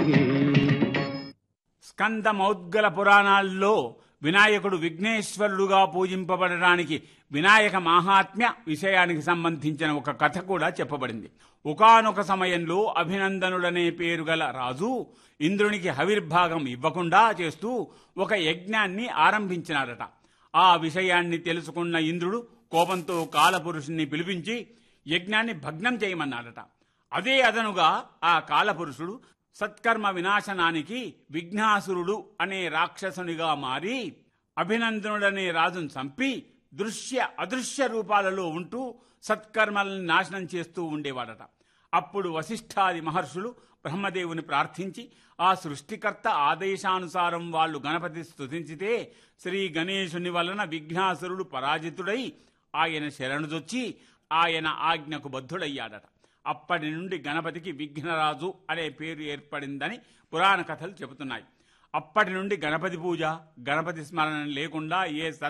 స్కంద మౌద్గల పురాణాల్లో వినాయకుడు విఘ్నేశ్వరుడుగా పూజింపబడడానికి వినాయక మాహాత్మ్య విషయానికి సంబంధించిన ఒక కథ కూడా చెప్పబడింది ఒకానొక సమయంలో అభినందనుడనే పేరు గల రాజు ఇంద్రునికి హవిర్భాగం ఇవ్వకుండా చేస్తూ ఒక యజ్ఞాన్ని ఆరంభించినాడట ఆ విషయాన్ని తెలుసుకున్న ఇంద్రుడు కోపంతో కాలపురుషుణ్ణి పిలిపించి యజ్ఞాన్ని భగ్నం చేయమన్నాడట అదే అదనుగా ఆ కాలపురుషుడు సత్కర్మ వినాశనానికి విఘ్నాసురుడు అనే రాక్షసునిగా మారి అభినందనుడనే రాజును చంపి దృశ్య అదృశ్య రూపాలలో ఉంటూ సత్కర్మలను నాశనం చేస్తూ ఉండేవాడట అప్పుడు వశిష్ఠాది మహర్షులు బ్రహ్మదేవుని ప్రార్థించి ఆ సృష్టికర్త ఆదేశానుసారం వాళ్ళు గణపతి స్తుతించితే శ్రీ గణేశుని వలన విఘ్నాసురుడు పరాజితుడై ఆయన శరణుదొచ్చి ఆయన ఆజ్ఞకు బద్ధుడయ్యాడట అప్పటి నుండి గణపతికి విఘ్నరాజు అనే పేరు ఏర్పడిందని పురాణ కథలు చెబుతున్నాయి అప్పటి నుండి గణపతి పూజ గణపతి స్మరణ లేకుండా ఏ